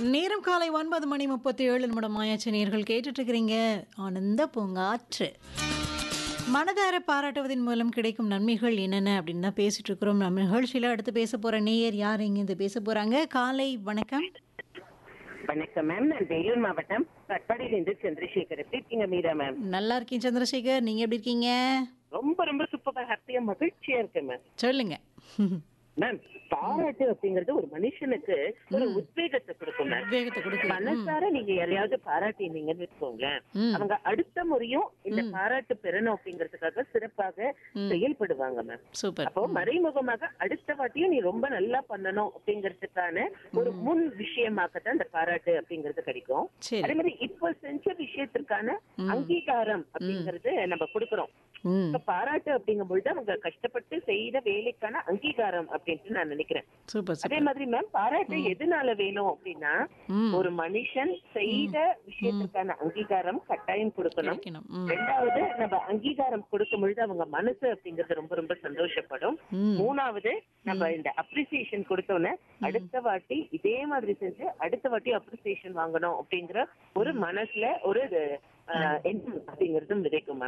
நேரம் காலை ஒன்பது மணி முப்பத்தி ஏழு நிமிடம் ஆயாச்சு நேர்கள் கேட்டுட்டு இருக்கிறீங்க ஆனந்த பூங்காற்று மனதார பாராட்டுவதன் மூலம் கிடைக்கும் நன்மைகள் என்னென்ன அப்படின்னு தான் பேசிட்டு இருக்கிறோம் நம்ம நிகழ்ச்சியில் அடுத்து பேச போற நேயர் யார் இங்கிருந்து பேச போறாங்க காலை வணக்கம் வணக்கம் மேம் நான் வேலூர் மாவட்டம் கட்பாடியிலிருந்து சந்திரசேகர் எப்படி இருக்கீங்க மீரா மேம் நல்லா இருக்கேன் சந்திரசேகர் நீங்க எப்படி இருக்கீங்க ரொம்ப ரொம்ப சூப்பரா ஹாப்பியா மகிழ்ச்சியா இருக்கேன் மேம் சொல்லுங்க மேம் பாராட்டு அப்படிங்கறது ஒரு மனுஷனுக்கு ஒரு உத்வேகத்தை கொடுக்கும் மேம் வேகத்தை கொடுக்கு மனசார நீங்க யாரையாவது பாராட்டினீங்கன்னு வச்சுக்கோங்களேன் ம். அவங்க அடுத்த முறையும் இந்த பாராட்டு பெறணும் அப்படிங்கறதுக்காக சிறப்பாக செயல்படுவாங்க மேம் சூப்பர் அப்போ மறைமுகமாக அடுத்த வாட்டியும் நீ ரொம்ப நல்லா பண்ணணும் அப்படிங்கறதுக்கான ஒரு முன் விஷயமாகத்தான் இந்த பாராட்டு அப்படிங்கிறது கிடைக்கும் சரி அதே மாதிரி இப்ப செஞ்ச விஷயத்திற்கான அங்கீகாரம் அப்படிங்கறது நம்ம கொடுக்கறோம் ம் இப்ப பாராட்டு அப்படிங்கும் பொழுது அவங்க கஷ்டப்பட்டு செய்த வேலைக்கான அங்கீகாரம் அப்படின்ட்டு நான் நினைக்கிறேன் சூப்பர் அதே சூப்பர் மாதிரி மேம் பாராட்டு எதனால வேணும் அப்படின்னா ம் ஒரு மனுஷன் செய்த விஷயத்திற்கான அங்கீகாரம் கட்டாயம் கொடுக்கணும் கிடைக்கணும் ம் ரெண்டாவது நம்ம அங்கீகாரம் கொடுக்கும் பொழுது அவங்க மனசு அப்படிங்கிறது ரொம்ப ரொம்ப சந்தோஷப்படும் ம் மூணாவது நம்ம இந்த அப்ரிசியேஷன் கொடுத்தோன்னே அடுத்த வாட்டி இதே மாதிரி செஞ்சு அடுத்த வாட்டி அப்ரிசியேஷன் வாங்கணும் அப்படிங்கிற ஒரு மனசுல ஒரு அஹ், எண்ணம் அப்படிங்கறதும் விதைக்கும் மேம்